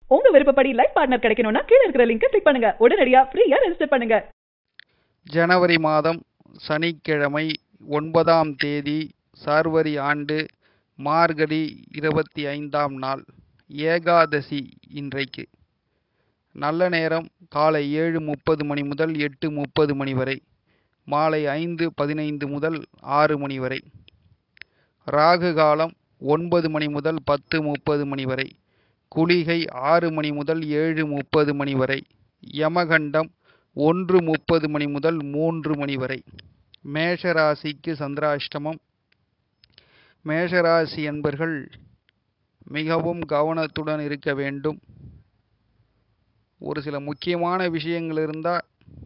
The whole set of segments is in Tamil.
உங்க விருப்பப்படி லைஃப் பார்ட்னர் கிடைக்கணும்னா கீழ இருக்கிற லிங்கை கிளிக் பண்ணுங்க உடனடியா ஃப்ரீயா ரெஜிஸ்டர் பண்ணுங்க ஜனவரி மாதம் சனிக்கிழமை ஒன்பதாம் தேதி சார்வரி ஆண்டு மார்கழி இருபத்தி ஐந்தாம் நாள் ஏகாதசி இன்றைக்கு நல்ல நேரம் காலை ஏழு முப்பது மணி முதல் எட்டு முப்பது மணி வரை மாலை ஐந்து பதினைந்து முதல் ஆறு மணி வரை ராகு காலம் ஒன்பது மணி முதல் பத்து முப்பது மணி வரை குளிகை ஆறு மணி முதல் ஏழு முப்பது மணி வரை யமகண்டம் ஒன்று முப்பது மணி முதல் மூன்று மணி வரை மேஷராசிக்கு சந்திராஷ்டமம் மேஷராசி என்பர்கள் மிகவும் கவனத்துடன் இருக்க வேண்டும் ஒரு சில முக்கியமான விஷயங்கள் இருந்தால்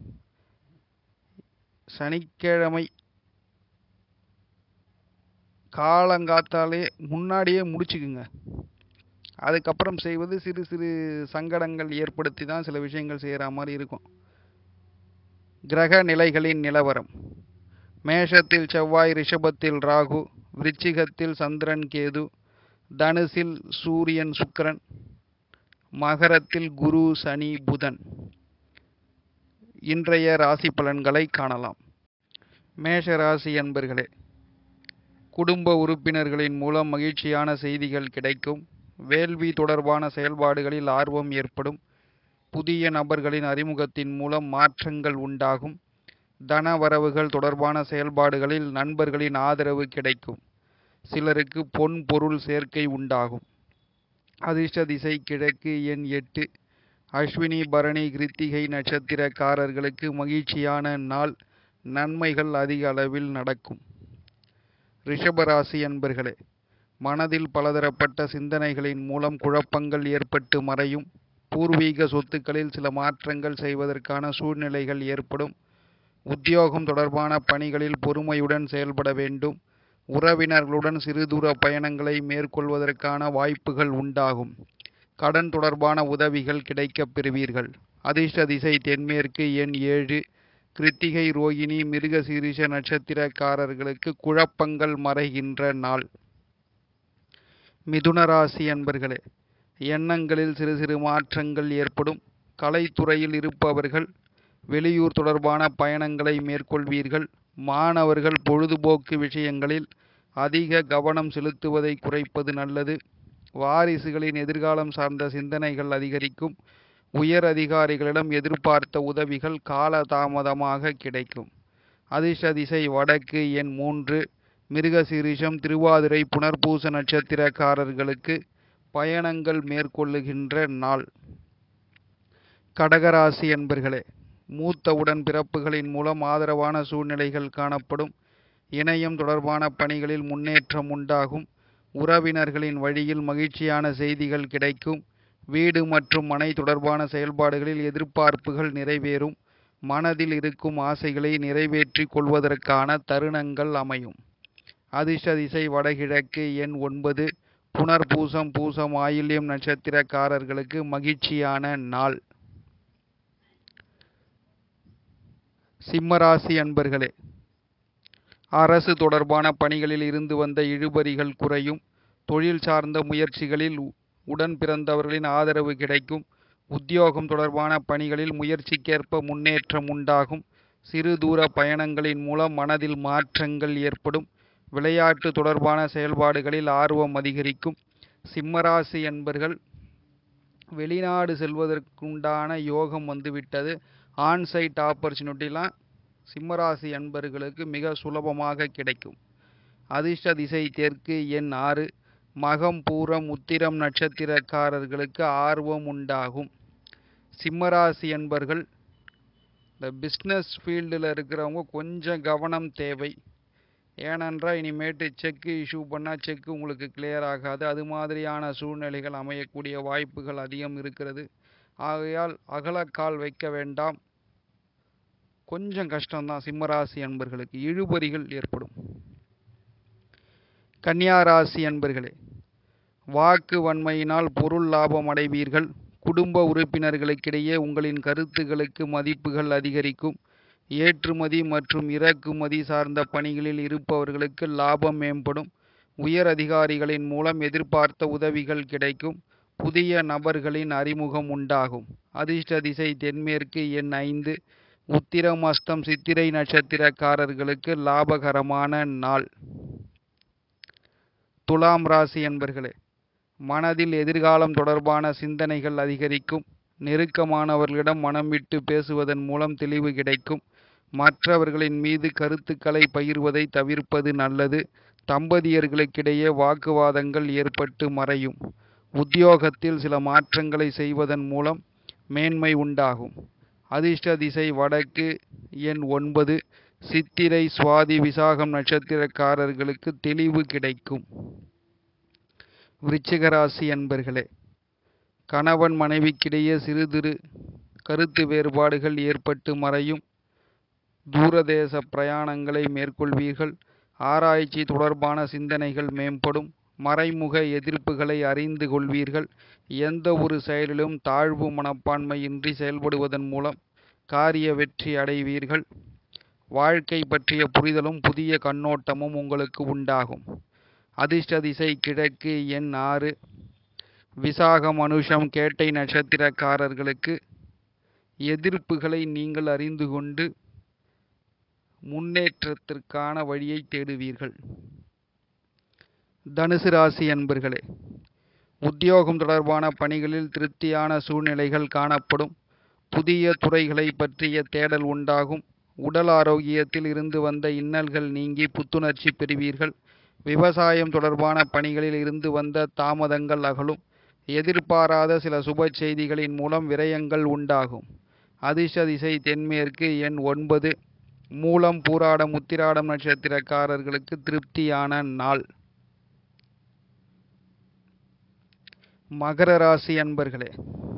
சனிக்கிழமை காலங்காத்தாலே முன்னாடியே முடிச்சுக்குங்க அதுக்கப்புறம் செய்வது சிறு சிறு சங்கடங்கள் ஏற்படுத்தி தான் சில விஷயங்கள் செய்கிற மாதிரி இருக்கும் கிரக நிலைகளின் நிலவரம் மேஷத்தில் செவ்வாய் ரிஷபத்தில் ராகு விருச்சிகத்தில் சந்திரன் கேது தனுசில் சூரியன் சுக்கிரன் மகரத்தில் குரு சனி புதன் இன்றைய ராசி பலன்களை காணலாம் மேஷ ராசி என்பர்களே குடும்ப உறுப்பினர்களின் மூலம் மகிழ்ச்சியான செய்திகள் கிடைக்கும் வேள்வி தொடர்பான செயல்பாடுகளில் ஆர்வம் ஏற்படும் புதிய நபர்களின் அறிமுகத்தின் மூலம் மாற்றங்கள் உண்டாகும் தன வரவுகள் தொடர்பான செயல்பாடுகளில் நண்பர்களின் ஆதரவு கிடைக்கும் சிலருக்கு பொன் பொருள் சேர்க்கை உண்டாகும் அதிர்ஷ்ட திசை கிழக்கு எண் எட்டு அஸ்வினி பரணி கிருத்திகை நட்சத்திரக்காரர்களுக்கு மகிழ்ச்சியான நாள் நன்மைகள் அதிக அளவில் நடக்கும் ரிஷபராசி அன்பர்களே மனதில் பலதரப்பட்ட சிந்தனைகளின் மூலம் குழப்பங்கள் ஏற்பட்டு மறையும் பூர்வீக சொத்துக்களில் சில மாற்றங்கள் செய்வதற்கான சூழ்நிலைகள் ஏற்படும் உத்தியோகம் தொடர்பான பணிகளில் பொறுமையுடன் செயல்பட வேண்டும் உறவினர்களுடன் சிறுதூர பயணங்களை மேற்கொள்வதற்கான வாய்ப்புகள் உண்டாகும் கடன் தொடர்பான உதவிகள் கிடைக்கப் பெறுவீர்கள் அதிர்ஷ்ட திசை தென்மேற்கு எண் ஏழு கிருத்திகை ரோகிணி மிருகசீரிஷ நட்சத்திரக்காரர்களுக்கு குழப்பங்கள் மறைகின்ற நாள் மிதுனராசி அன்பர்களே எண்ணங்களில் சிறு சிறு மாற்றங்கள் ஏற்படும் கலைத்துறையில் இருப்பவர்கள் வெளியூர் தொடர்பான பயணங்களை மேற்கொள்வீர்கள் மாணவர்கள் பொழுதுபோக்கு விஷயங்களில் அதிக கவனம் செலுத்துவதை குறைப்பது நல்லது வாரிசுகளின் எதிர்காலம் சார்ந்த சிந்தனைகள் அதிகரிக்கும் உயர் அதிகாரிகளிடம் எதிர்பார்த்த உதவிகள் காலதாமதமாக கிடைக்கும் அதிர்ஷ்ட திசை வடக்கு எண் மூன்று மிருகசீரிஷம் திருவாதிரை புனர்பூச நட்சத்திரக்காரர்களுக்கு பயணங்கள் மேற்கொள்ளுகின்ற நாள் கடகராசி என்பர்களே மூத்த உடன் பிறப்புகளின் மூலம் ஆதரவான சூழ்நிலைகள் காணப்படும் இணையம் தொடர்பான பணிகளில் முன்னேற்றம் உண்டாகும் உறவினர்களின் வழியில் மகிழ்ச்சியான செய்திகள் கிடைக்கும் வீடு மற்றும் மனை தொடர்பான செயல்பாடுகளில் எதிர்பார்ப்புகள் நிறைவேறும் மனதில் இருக்கும் ஆசைகளை நிறைவேற்றி கொள்வதற்கான தருணங்கள் அமையும் அதிர்ஷ்ட திசை வடகிழக்கு எண் ஒன்பது புனர்பூசம் பூசம் ஆயில்யம் நட்சத்திரக்காரர்களுக்கு மகிழ்ச்சியான நாள் சிம்மராசி அன்பர்களே அரசு தொடர்பான பணிகளில் இருந்து வந்த இழுபறிகள் குறையும் தொழில் சார்ந்த முயற்சிகளில் உடன் பிறந்தவர்களின் ஆதரவு கிடைக்கும் உத்தியோகம் தொடர்பான பணிகளில் முயற்சிக்கேற்ப முன்னேற்றம் உண்டாகும் சிறு தூர பயணங்களின் மூலம் மனதில் மாற்றங்கள் ஏற்படும் விளையாட்டு தொடர்பான செயல்பாடுகளில் ஆர்வம் அதிகரிக்கும் சிம்மராசி என்பர்கள் வெளிநாடு செல்வதற்குண்டான யோகம் வந்துவிட்டது ஆன்சைட் ஆப்பர்ச்சுனிட்டிலாம் சிம்மராசி அன்பர்களுக்கு மிக சுலபமாக கிடைக்கும் அதிர்ஷ்ட திசை தெற்கு எண் ஆறு மகம் பூரம் உத்திரம் நட்சத்திரக்காரர்களுக்கு ஆர்வம் உண்டாகும் சிம்மராசி என்பர்கள் இந்த பிஸ்னஸ் ஃபீல்டில் இருக்கிறவங்க கொஞ்சம் கவனம் தேவை ஏனென்றால் இனிமேட்டு செக்கு இஷ்யூ பண்ணால் செக்கு உங்களுக்கு கிளியர் ஆகாது அது மாதிரியான சூழ்நிலைகள் அமையக்கூடிய வாய்ப்புகள் அதிகம் இருக்கிறது ஆகையால் அகலக்கால் வைக்க வேண்டாம் கொஞ்சம் கஷ்டம்தான் சிம்மராசி அன்பர்களுக்கு இழுபறிகள் ஏற்படும் கன்னியாராசி அன்பர்களே வாக்கு வன்மையினால் பொருள் லாபம் அடைவீர்கள் குடும்ப உறுப்பினர்களுக்கிடையே உங்களின் கருத்துகளுக்கு மதிப்புகள் அதிகரிக்கும் ஏற்றுமதி மற்றும் இறக்குமதி சார்ந்த பணிகளில் இருப்பவர்களுக்கு லாபம் மேம்படும் உயர் அதிகாரிகளின் மூலம் எதிர்பார்த்த உதவிகள் கிடைக்கும் புதிய நபர்களின் அறிமுகம் உண்டாகும் அதிர்ஷ்ட திசை தென்மேற்கு எண் ஐந்து உத்திரம் அஸ்தம் சித்திரை நட்சத்திரக்காரர்களுக்கு லாபகரமான நாள் துலாம் ராசி என்பர்களே மனதில் எதிர்காலம் தொடர்பான சிந்தனைகள் அதிகரிக்கும் நெருக்கமானவர்களிடம் மனம் விட்டு பேசுவதன் மூலம் தெளிவு கிடைக்கும் மற்றவர்களின் மீது கருத்துக்களை பகிர்வதை தவிர்ப்பது நல்லது தம்பதியர்களுக்கிடையே வாக்குவாதங்கள் ஏற்பட்டு மறையும் உத்தியோகத்தில் சில மாற்றங்களை செய்வதன் மூலம் மேன்மை உண்டாகும் அதிர்ஷ்ட திசை வடக்கு எண் ஒன்பது சித்திரை சுவாதி விசாகம் நட்சத்திரக்காரர்களுக்கு தெளிவு கிடைக்கும் விருச்சிகராசி அன்பர்களே கணவன் மனைவிக்கிடையே சிறு சிறு கருத்து வேறுபாடுகள் ஏற்பட்டு மறையும் தூரதேச பிரயாணங்களை மேற்கொள்வீர்கள் ஆராய்ச்சி தொடர்பான சிந்தனைகள் மேம்படும் மறைமுக எதிர்ப்புகளை அறிந்து கொள்வீர்கள் எந்த ஒரு செயலிலும் தாழ்வு மனப்பான்மையின்றி செயல்படுவதன் மூலம் காரிய வெற்றி அடைவீர்கள் வாழ்க்கை பற்றிய புரிதலும் புதிய கண்ணோட்டமும் உங்களுக்கு உண்டாகும் அதிர்ஷ்ட திசை கிழக்கு எண் ஆறு விசாகம் அனுஷம் கேட்டை நட்சத்திரக்காரர்களுக்கு எதிர்ப்புகளை நீங்கள் அறிந்து கொண்டு முன்னேற்றத்திற்கான வழியை தேடுவீர்கள் தனுசு ராசி அன்பர்களே உத்தியோகம் தொடர்பான பணிகளில் திருப்தியான சூழ்நிலைகள் காணப்படும் புதிய துறைகளை பற்றிய தேடல் உண்டாகும் உடல் ஆரோக்கியத்தில் இருந்து வந்த இன்னல்கள் நீங்கி புத்துணர்ச்சி பெறுவீர்கள் விவசாயம் தொடர்பான பணிகளில் இருந்து வந்த தாமதங்கள் அகலும் எதிர்பாராத சில சுப செய்திகளின் மூலம் விரயங்கள் உண்டாகும் அதிர்ஷ்ட திசை தென்மேற்கு எண் ஒன்பது மூலம் பூராடம் உத்திராடம் நட்சத்திரக்காரர்களுக்கு திருப்தியான நாள் மகர ராசி அன்பர்களே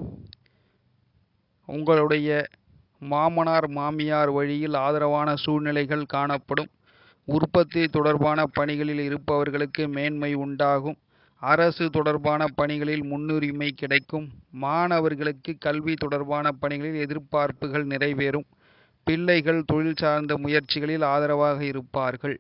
உங்களுடைய மாமனார் மாமியார் வழியில் ஆதரவான சூழ்நிலைகள் காணப்படும் உற்பத்தி தொடர்பான பணிகளில் இருப்பவர்களுக்கு மேன்மை உண்டாகும் அரசு தொடர்பான பணிகளில் முன்னுரிமை கிடைக்கும் மாணவர்களுக்கு கல்வி தொடர்பான பணிகளில் எதிர்பார்ப்புகள் நிறைவேறும் பிள்ளைகள் தொழில் சார்ந்த முயற்சிகளில் ஆதரவாக இருப்பார்கள்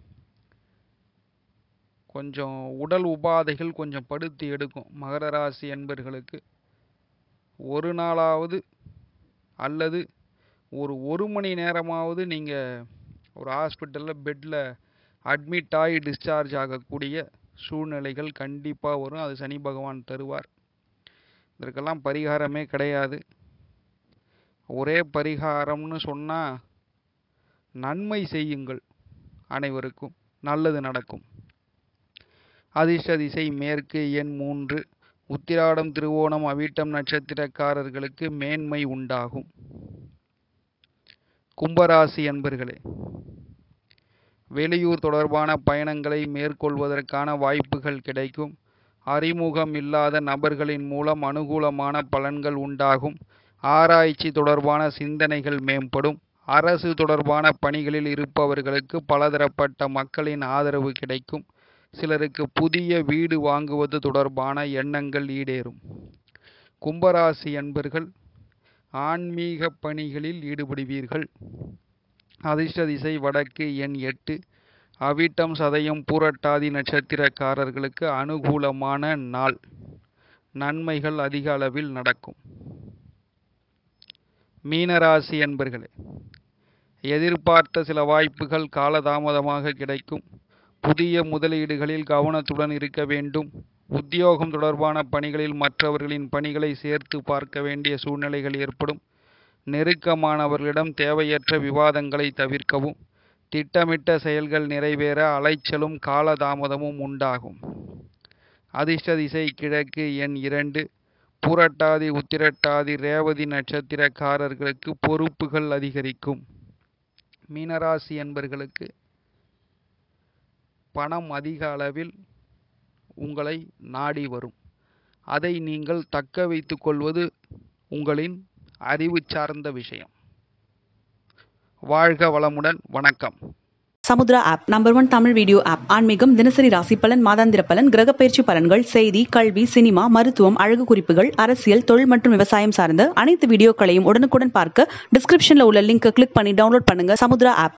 கொஞ்சம் உடல் உபாதைகள் கொஞ்சம் படுத்தி எடுக்கும் மகர ராசி என்பர்களுக்கு ஒரு நாளாவது அல்லது ஒரு ஒரு மணி நேரமாவது நீங்கள் ஒரு ஹாஸ்பிட்டலில் பெட்டில் அட்மிட் ஆகி டிஸ்சார்ஜ் ஆகக்கூடிய சூழ்நிலைகள் கண்டிப்பாக வரும் அது சனி பகவான் தருவார் இதற்கெல்லாம் பரிகாரமே கிடையாது ஒரே பரிகாரம்னு சொன்னால் நன்மை செய்யுங்கள் அனைவருக்கும் நல்லது நடக்கும் அதிர்ஷ்ட திசை மேற்கு எண் மூன்று உத்திராடம் திருவோணம் அவிட்டம் நட்சத்திரக்காரர்களுக்கு மேன்மை உண்டாகும் கும்பராசி அன்பர்களே வெளியூர் தொடர்பான பயணங்களை மேற்கொள்வதற்கான வாய்ப்புகள் கிடைக்கும் அறிமுகம் இல்லாத நபர்களின் மூலம் அனுகூலமான பலன்கள் உண்டாகும் ஆராய்ச்சி தொடர்பான சிந்தனைகள் மேம்படும் அரசு தொடர்பான பணிகளில் இருப்பவர்களுக்கு பலதரப்பட்ட மக்களின் ஆதரவு கிடைக்கும் சிலருக்கு புதிய வீடு வாங்குவது தொடர்பான எண்ணங்கள் ஈடேறும் கும்பராசி அன்பர்கள் ஆன்மீக பணிகளில் ஈடுபடுவீர்கள் அதிர்ஷ்ட திசை வடக்கு எண் எட்டு அவிட்டம் சதயம் பூரட்டாதி நட்சத்திரக்காரர்களுக்கு அனுகூலமான நாள் நன்மைகள் அதிக அளவில் நடக்கும் மீனராசி என்பர்களே எதிர்பார்த்த சில வாய்ப்புகள் காலதாமதமாக கிடைக்கும் புதிய முதலீடுகளில் கவனத்துடன் இருக்க வேண்டும் உத்தியோகம் தொடர்பான பணிகளில் மற்றவர்களின் பணிகளை சேர்த்து பார்க்க வேண்டிய சூழ்நிலைகள் ஏற்படும் நெருக்கமானவர்களிடம் தேவையற்ற விவாதங்களை தவிர்க்கவும் திட்டமிட்ட செயல்கள் நிறைவேற அலைச்சலும் காலதாமதமும் உண்டாகும் அதிர்ஷ்ட திசை கிழக்கு எண் இரண்டு புரட்டாதி உத்திரட்டாதி ரேவதி நட்சத்திரக்காரர்களுக்கு பொறுப்புகள் அதிகரிக்கும் மீனராசி என்பர்களுக்கு பணம் அதிக அளவில் உங்களை நாடி வரும் அதை நீங்கள் தக்க வைத்துக் கொள்வது உங்களின் அறிவு சார்ந்த விஷயம் வாழ்க வளமுடன் வணக்கம் Samudra app number one Tamil video app ஆன்மீகம் தினசரி ராசி பலன் மாதாந்திர பலன் கிரக பயிற்சி பலன்கள் செய்தி கல்வி சினிமா மருத்துவம் அழகு குறிப்புகள் அரசியல் தொழில் மற்றும் விவசாயம் சார்ந்த அனைத்து வீடியோக்களையும் உடனுக்குடன் பார்க்க டிஸ்கிரிப்ஷன்ல உள்ள லிங்கை கிளிக் பண்ணி டவுன்லோட் பண்ணுங்க சமுத்ரா ஆப்